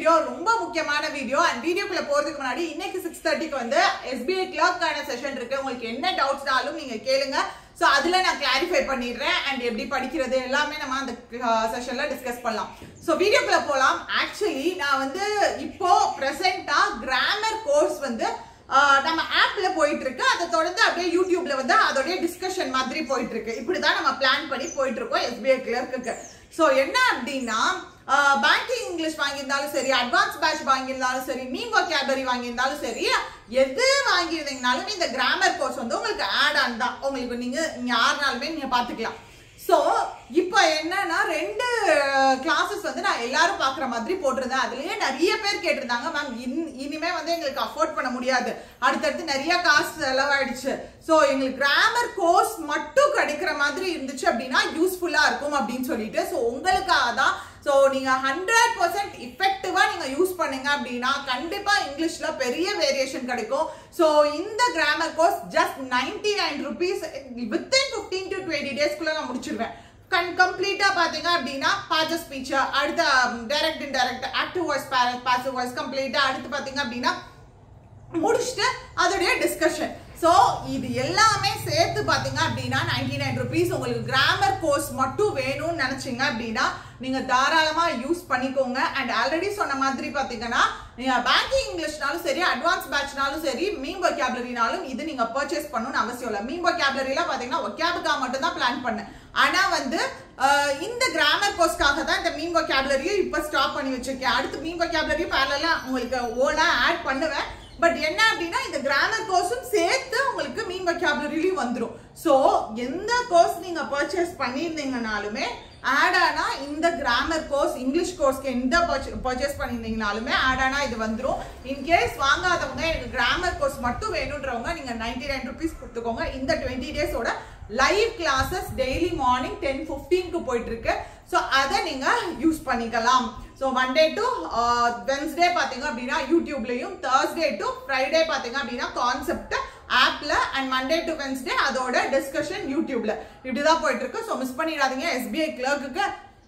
video ரொம்ப முக்கியமான video and வீடியோக்குள்ள போறதுக்கு முன்னாடி இன்னைக்கு சிக்ஸ் தேர்ட்டிக்கு வந்து எஸ்பிஐ கிளர்க்கான செஷன் இருக்கு உங்களுக்கு என்ன டவுட்ஸ்னாலும் நீங்க கேளுங்க ஸோ அதுல நான் கிளாரிஃபை பண்ணிடுறேன் அண்ட் எப்படி படிக்கிறது எல்லாமே நம்ம அந்த செஷன்ல டிஸ்கஸ் பண்ணலாம் ஸோ வீடியோக்குள்ள போகலாம் ஆக்சுவலி நான் வந்து இப்போ ப்ரெசென்ட்டா கிராமர் கோர்ஸ் வந்து ஆஹ் நம்ம ஆப்ல போயிட்டு இருக்கு அதை தொடர்ந்து அப்படியே யூடியூப்ல வந்து அதோடைய டிஸ்கஷன் மாதிரி போயிட்டு இருக்கு இப்படிதான் நம்ம பிளான் பண்ணி போயிட்டு இருக்கோம் எஸ்பிஐ கிளர்க்கு ஸோ என்ன அப்படின்னா பேங்கிங் இங்கிலீஷ் வாங்கியிருந்தாலும் சரி அட்வான்ஸ் பேட்ச் வாங்கியிருந்தாலும் சரி மீன் vocabulary வாங்கியிருந்தாலும் சரி எது வாங்கியிருந்தீங்கனாலும் இந்த கிராமர் கோர்ஸ் வந்து உங்களுக்கு ஆட் ஆன் தான் உங்களுக்கு நீங்க நீங்க யாருனாலுமே நீங்க பாத்துக்கலாம் ஸோ இப்போ என்னன்னா ரெண்டு கிளாஸஸ் வந்து நான் எல்லாரும் பார்க்குற மாதிரி போட்டிருந்தேன் அதுலயே நிறைய பேர் கேட்டிருந்தாங்க மேம் இன் இனிமே வந்து எங்களுக்கு அஃபோர்ட் பண்ண முடியாது அடுத்தடுத்து நிறைய காசு செலவாயிடுச்சு ஸோ எங்களுக்கு கிராமர் கோர்ஸ் மட்டும் கிடைக்கிற மாதிரி இருந்துச்சு அப்படின்னா யூஸ்ஃபுல்லா இருக்கும் அப்படின்னு சொல்லிட்டு ஸோ உங்களுக்காக தான் ஸோ நீங்க ஹண்ட்ரட் பர்சன்ட் இஃபெக்டிவா நீங்க யூஸ் பண்ணீங்க அப்படின்னா கண்டிப்பா இங்கிலீஷ்ல பெரிய வேரியேஷன் கிடைக்கும் ஸோ இந்த grammar course just ninety nine rupees within fifteen to twenty டேஸ்க்குள்ள நான் முடிச்சிருவேன் கன் கம்ப்ளீட்டா பாத்தீங்க அப்படின்னா பாஜ ஸ்பீச் அடுத்த direct indirect active voice passive voice கம்ப்ளீட்டா அடுத்து பாத்தீங்க அப்படின்னா முடிச்சுட்டு அதோடைய டிஸ்கஷன் ஸோ இது எல்லாமே சேர்த்து பார்த்தீங்க அப்படின்னா நைன்டி நைன் ருபீஸ் உங்களுக்கு கிராமர் கோர்ஸ் மட்டும் வேணும்னு நினச்சிங்க அப்படின்னா நீங்கள் தாராளமாக யூஸ் பண்ணிக்கோங்க அண்ட் ஆல்ரெடி சொன்ன மாதிரி பார்த்தீங்கன்னா நீங்கள் பேங்கிங் இங்கிலீஷ்னாலும் சரி அட்வான்ஸ் பேட்ச்னாலும் சரி மீன் vocabularyனாலும் இது நீங்கள் பர்ச்சேஸ் பண்ணணும்னு அவசியம் இல்லை மீன் vocabularyலாம் பார்த்தீங்கன்னா ஒக்கேபுக்காக மட்டும் தான் பிளான் பண்ணேன் ஆனால் வந்து அஹ், இந்த கிராமர் கோர்ஸ்க்காக தான் இந்த மீன் vocabularyயை இப்போ ஸ்டாப் பண்ணி வச்சிருக்கேன் அடுத்து மீன் vocabulary பேரலாம் உங்களுக்கு ஓனாக ஆட் பண்ணுவேன் பட் என்ன அப்படின்னா இந்த கிராமர் கோர்ஸும் சேர்த்து உங்களுக்கு மீன் vocabularyலயும் வந்துரும் ஸோ எந்த கோர்ஸ் நீங்க பர்ச்சேஸ் பண்ணியிருந்தீங்கனாலுமே ஆட் ஆனா இந்த கிராமர் கோர்ஸ் இங்கிலீஷ் கோர்ஸ்க்கு எந்த பர்ச்சேஸ் பண்ணியிருந்தீங்கனாலுமே ஆட் ஆனா இது வந்துரும் இன்கேஸ் வாங்காதவங்க எனக்கு கிராமர் கோர்ஸ் மட்டும் வேணுன்றவங்க நீங்க நைன்டி நைன் ருபீஸ் கொடுத்துக்கோங்க இந்த டுவெண்ட்டி டேஸோட live classes daily morning ten ஃபிஃப்டீன்க்கு போயிட்டு இருக்கு ஸோ அதை நீங்க யூஸ் பண்ணிக்கலாம் ஸோ மண்டே டு வென்ஸ்டே பார்த்தீங்க அப்படின்னா யூடியூப்லையும் தேர்ஸ்டே டு ஃப்ரைடே பார்த்தீங்க அப்படின்னா கான்செப்ட் ஆப்ல அண்ட் மண்டே டு வென்ஸ்டே அதோட டிஸ்கஷன் யூடியூப்ல இப்படிதான் போயிட்டு இருக்கு ஸோ மிஸ் பண்ணிடாதீங்க எஸ்பிஐ கிளர்க்குக்கு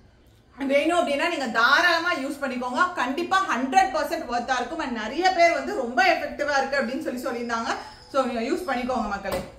வேணும் அப்படின்னா நீங்க தாராளமா யூஸ் பண்ணிக்கோங்க கண்டிப்பா ஹண்ட்ரட் பர்சன்ட் ஒர்த்தா இருக்கும் அண்ட் நிறைய பேர் வந்து ரொம்ப எஃபெக்டிவா இருக்கு அப்படின்னு சொல்லி சொல்லியிருந்தாங்க ஸோ நீங்க யூஸ் பண்ணிக்கோங்க மக்களே